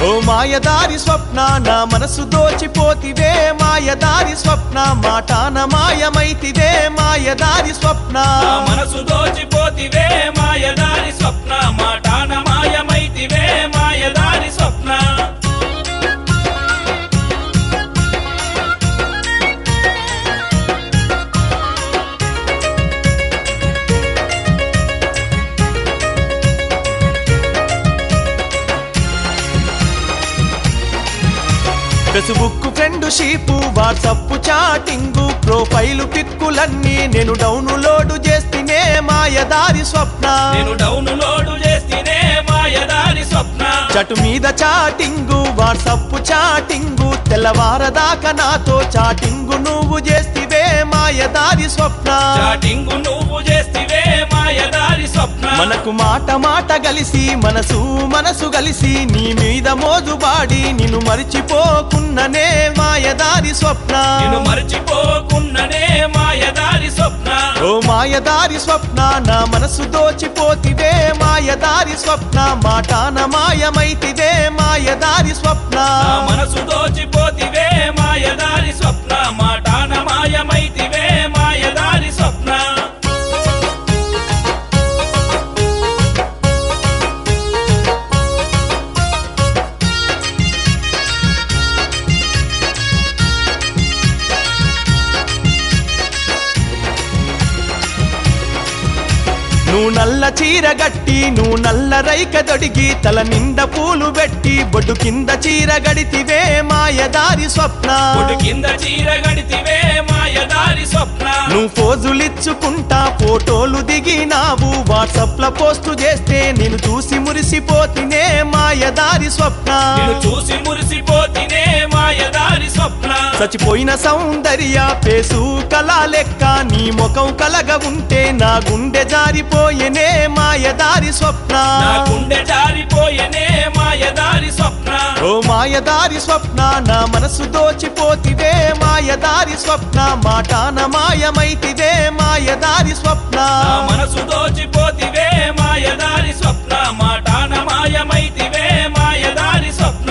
ఓ మాయదారి స్వప్న నా మనసు దోచిపోతివే మాయదారి స్వప్న మాటాన మాయమైతివే మాయదారి స్వప్న నా మనసు దోచిపోతివే మాయదారి స్వప్న మాటాన మాయమైతివే మాయదారి Swapna Facebook friendship WhatsApp chatting profile పిక్కులన్నీ నేను డౌన్లోడ్ చేస్తేనే మాయదారి స్వప్న నేను డౌన్ లోడు చేస్తేనే మాయదారి స్వప్న చటు మీద చాటింగు వాట్సప్ చాటింగు తెల్లవారదాకా నాతో చాటింగు నువ్వు చేస్తివే మాయదారి స్వప్న చాటింగు నువ్వు చేస్తేవే మాయదారి స్వప్న మనకు మాట మాట కలిసి మనసు మనసు కలిసి నీ మీద మోజుబాడి నిన్ను మరిచిపోకున్ననే మాయదారి స్వప్న నేను మర్చిపోకున్ననే మాయదారి స్వప్న ఓ మాయదారి స్వప్న నా మనసు దోచిపోతివే మాయదారి స్వప్న మాటాన మాయమైతివే మాయదారి స్వప్న నా మనసు దోచిపోతివే మాయదారి స్వప్న మాటాన మాయమైతివే మాయదారి స్వప్న నువ్వు నల్ల చీర గట్టి నువ్వు నల్ల రైక దొడిగి తల నిండా పూలు పెట్టి బొడ్డు కింద చీర గడితివే మాయదారి స్వప్న పొడి కింద చీర గడితివే మాయదారి స్వప్న నువ్వు పోజులిచ్చుకుంటా ఫోటోలు దిగినావు వాట్సాప్ లో పోస్టు చేస్తే నేను చూసి మురిసిపోతినే మాయదారి స్వప్న నిన్ను చూసి మురిసిపోతినే మాయదారి స్వప్న చచ్చిపోయిన సౌందర్య పేసు కళ లెక్క నీ ముఖం కలగా ఉంటే నా గుండె జారిపోయేనే మాయదారి స్వప్న నా గుండె జారిపోయేనే మాయదారి స్వప్న ఓ మాయదారి స్వప్న నా మనసు దోచిపోతివే మాయదారి స్వప్న మాటాన మాయమైతివే మాయదారి స్వప్న నా మనసు దోచిపోతివే మాయదారి స్వప్న మాటాన మాయమైతివే మాయదారి స్వప్న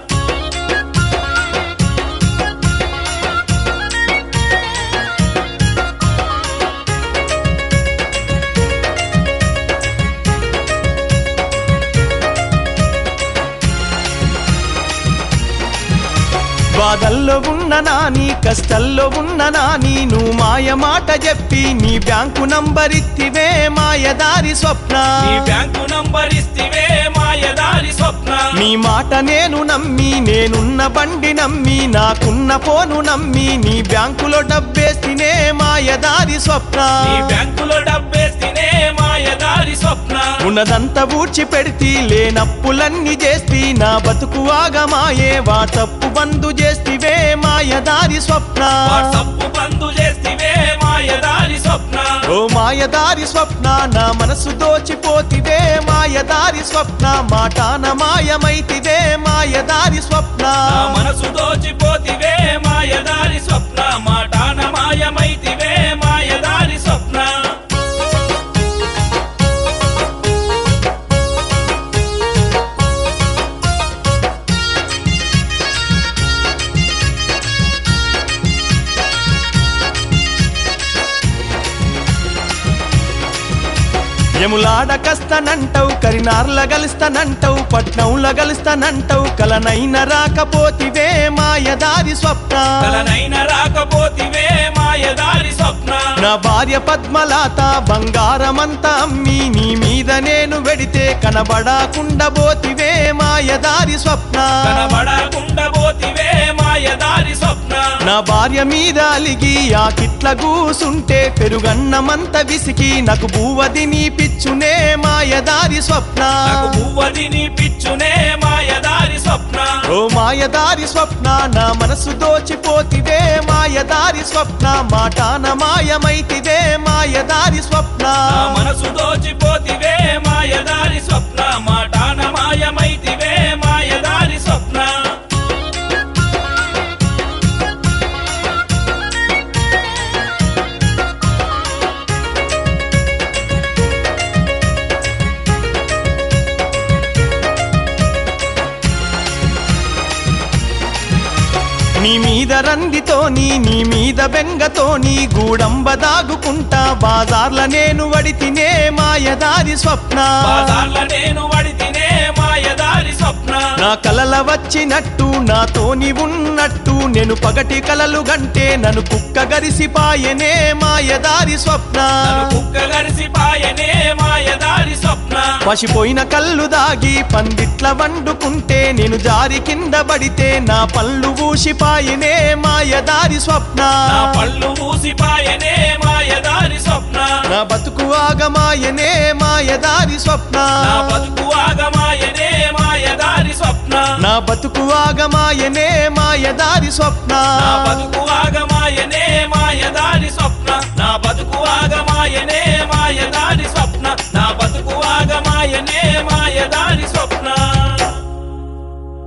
బాధల్లో ఉన్న నాని కష్టల్లో ఉన్న నాని నువ్వు మాయ మాట చెప్పి నీ బ్యాంకు నంబర్ ఇత్తివే మాయదారి స్వప్న నీ బ్యాంకు నంబర్ ఇస్తివే మాయదారి స్వప్న నీ మాట నేను నమ్మి నేనున్న బండి నమ్మి నాకున్న ఫోను నమ్మి నీ బ్యాంకులో డబ్బేస్తేనే మాయదారి స్వప్న నీ బ్యాంకులో డబ్బేస్తేనే మాయదారి స్వప్న ఉన్నదంతా ఊడ్చి పెడితి లేనప్పులన్నీ చేస్తి నా బతుకు ఆగమాయే వాట్సప్పు బంధు చేస్తివే మాయదారి స్వప్న వాట్సప్ బంధు చేస్తివే మాయదారి స్వప్న ఓ మాయదారి స్వప్న నా మనసు దోచిపోతివే మాయదారి స్వప్న మాటాన మాయమైతివే మాయదారి స్వప్న నా మనసు దోచిపోతివే మాయదారి స్వప్న మాటాన మాయమైతివే మాయదారి స్వప్న ఎములాడ కస్తానంటావు కరినార్ల గలుస్తానంటావు పట్నంల గలుస్తానంటావు కలనైన రాకపోతివే మాయదారి స్వప్న కలనైన రాకపోతివే మాయదారి స్వప్న నా భార్య పద్మలాత బంగారమంతా అమ్మి నీ మీద నేను వెడితే కనబడకుండా పోతివే మాయదారి స్వప్న కనబడకుండా పోతివే మాయదారి స్వప్న నా భార్య మీద అలిగి ఆ కిట్ల కూసుంటే పెరుగన్నమంత విసికి నాకు బూవది నీ పిచ్చునే మాయదారి స్వప్న నాకు పువ్వది నీ పిచ్చునే మాయదారి స్వప్న ఓ మాయదారి స్వప్న నా మనసు దోచిపోతివే మాయదారి స్వప్న మాటాన మాయమైతివే మాయదారి స్వప్న నా మనసు దోచిపోతివే మాయదారి స్వప్న మాటాన మాయమైతివే మాయదారి స్వప్న మీద రందితోని నీ మీద బెంగతోని గూడంబ దాగుకుంటా బాజార్ల నేను వడితినే మాయదారి స్వప్న బాజార్ల నేను వడితినే మాయదారి స్వప్న నా కలల వచ్చినట్టు నాతోని ఉన్నట్టు నేను పగటి కలలు గంటే నన్ను కుక్క గరిసిపాయనే మాయదారి స్వప్న నన్ను కుక్క గరిసిపాయనే మాయదారి స్వప్న పసిపోయిన కళ్ళు దాగి పందిట్ల వండుకుంటే నేను జారి కింద పడితే నా పళ్ళు ఊసిపాయనే మాయదారి స్వప్న నా పళ్ళు మూసిపాయనే మాయదారి స్వప్న నా బతుకు ఆగమాయనే మాయదారి స్వప్న నా బతుకు ఆగమాయనే మాయదారి స్వప్న నా బతుకు ఆగమాయనే మాయదారి స్వప్న నా బతుకు ఆగమాయనే మాయదారి స్వప్న నా బతుకు ఆగమాయనే మాయదారి స్వప్న నా బతుకు ఆగమాయనే మాయదారి స్వప్న